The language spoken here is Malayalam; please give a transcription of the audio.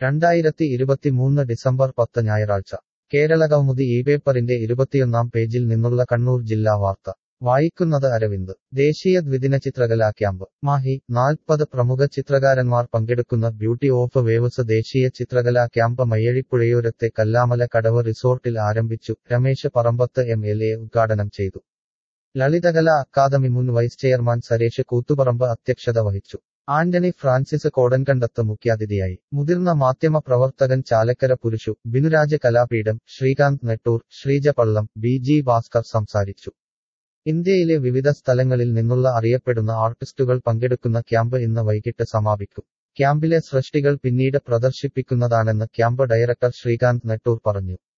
രണ്ടായിരത്തി ഇരുപത്തിമൂന്ന് ഡിസംബർ പത്ത് ഞായറാഴ്ച കേരളകൗമുദി ഈ പേപ്പറിന്റെ ഇരുപത്തിയൊന്നാം പേജിൽ നിന്നുള്ള കണ്ണൂർ ജില്ലാ വാർത്ത വായിക്കുന്നത് അരവിന്ദ് ദേശീയ ദ്വിദിന ചിത്രകലാ ക്യാമ്പ് മാഹി നാൽപ്പത് പ്രമുഖ ചിത്രകാരന്മാർ പങ്കെടുക്കുന്ന ബ്യൂട്ടി ഓഫ് വേവ്സ് ദേശീയ ചിത്രകലാ ക്യാമ്പ് മയ്യഴിപ്പുഴയോരത്തെ കല്ലാമല കടവ് റിസോർട്ടിൽ ആരംഭിച്ചു Ramesh Parambath M L A ഉദ്ഘാടനം ചെയ്തു ലളിതകലാ അക്കാദമി മുൻ വൈസ് ചെയർമാൻ സരേഷ് കൂത്തുപറമ്പ് അധ്യക്ഷത വഹിച്ചു ആന്റണി ഫ്രാൻസിസ് കോടൻകണ്ടത്ത് മുഖ്യാതിഥിയായി മുതിർന്ന മാധ്യമ പ്രവർത്തകൻ ചാലക്കര പുരുഷു ബിനുരാജ് കലാപീഠം ശ്രീകാന്ത് നെട്ടൂർ ശ്രീജ പള്ളം ബി ജി ഭാസ്കർ സംസാരിച്ചു ഇന്ത്യയിലെ വിവിധ സ്ഥലങ്ങളിൽ നിന്നുള്ള അറിയപ്പെടുന്ന ആർട്ടിസ്റ്റുകൾ പങ്കെടുക്കുന്ന ക്യാമ്പ് ഇന്ന് വൈകിട്ട് സമാപിക്കും ക്യാമ്പിലെ സൃഷ്ടികൾ പിന്നീട് പ്രദർശിപ്പിക്കുന്നതാണെന്ന് ക്യാമ്പ് ഡയറക്ടർ ശ്രീകാന്ത് നെട്ടൂർ പറഞ്ഞു